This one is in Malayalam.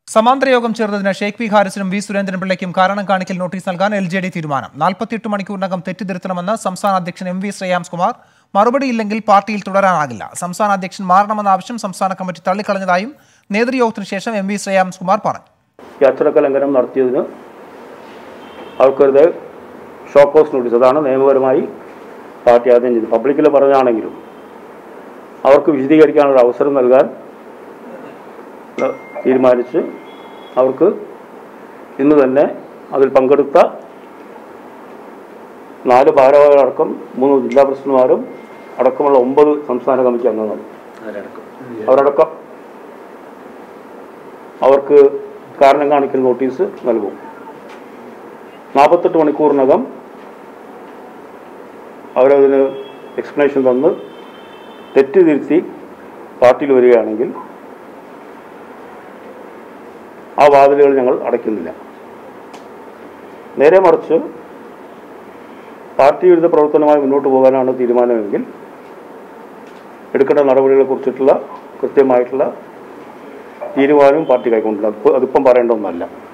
സമാന്തര യോഗം ചേർന്നതിന് ഷെയ്ഖ് പി ഹാരിസിനും വി സുരേന്ദ്രൻപിള്ളയ്ക്കും കാരണം കാണിക്കൽ നോട്ടീസ് നൽകാൻ എൽ ജെ ഡി തീരുമാനം നാൽപ്പത്തിയെട്ട് മണിക്കൂറിനകം തെറ്റിദ്ധരുത്തണമെന്ന് സംസ്ഥാന അധ്യക്ഷൻ എം വി ശ്രേയാംസ് കുമാർ മറുപടിയില്ലെങ്കിൽ പാർട്ടിയിൽ തുടരാനാകില്ല സംസ്ഥാന അധ്യക്ഷൻ മാറണമെന്ന ആവശ്യം സംസ്ഥാന കമ്മിറ്റി തള്ളിക്കളഞ്ഞതായും നേതൃയോഗത്തിന് ശേഷം എം വി ശ്രേയാംസ് കുമാർ പറഞ്ഞു ഈ അച്ചടക്ക ലംഘനം നടത്തിയതിന് അവർക്കെതിരെ ഷോക്കോസ് നോട്ടീസ് അതാണ് നിയമപരമായി പാർട്ടി ആദ്യം ചെയ്തത് പബ്ലിക്കിൽ പറഞ്ഞാണെങ്കിലും അവർക്ക് വിശദീകരിക്കാനുള്ള അവസരം നൽകാൻ ഏഹ്, തീരുമാനിച്ച് അവർക്ക് ഇന്ന് തന്നെ അതിൽ പങ്കെടുത്ത നാല് ഭാരവാഹികളടക്കം മൂന്ന് ജില്ലാ പ്രസിഡന്റുമാരും അടക്കമുള്ള ഒമ്പത് സംസ്ഥാന കമ്മിറ്റി അംഗങ്ങൾ അവരടക്കം അവർക്ക് കാരണം കാണിക്കൽ നോട്ടീസ് നൽകും നാൽപ്പത്തെട്ട് മണിക്കൂറിനകം അവരതിന് എക്സ്പ്ലനേഷൻ തന്ന് തെറ്റ് തിരുത്തി പാർട്ടിയിൽ വരികയാണെങ്കിൽ ആ വാതിലുകൾ ഞങ്ങൾ അടയ്ക്കുന്നില്ല നേരെ മറിച്ച് പാർട്ടി വിരുദ്ധ പ്രവർത്തനമായി മുന്നോട്ട് പോകാനാണ് തീരുമാനമെങ്കിൽ എടുക്കേണ്ട നടപടികളെ കുറിച്ചിട്ടുള്ള കൃത്യമായിട്ടുള്ള തീരുമാനവും പാർട്ടി കൈക്കൊണ്ടില്ല അതിപ്പോൾ അതിപ്പം പറയേണ്ട ഒന്നല്ല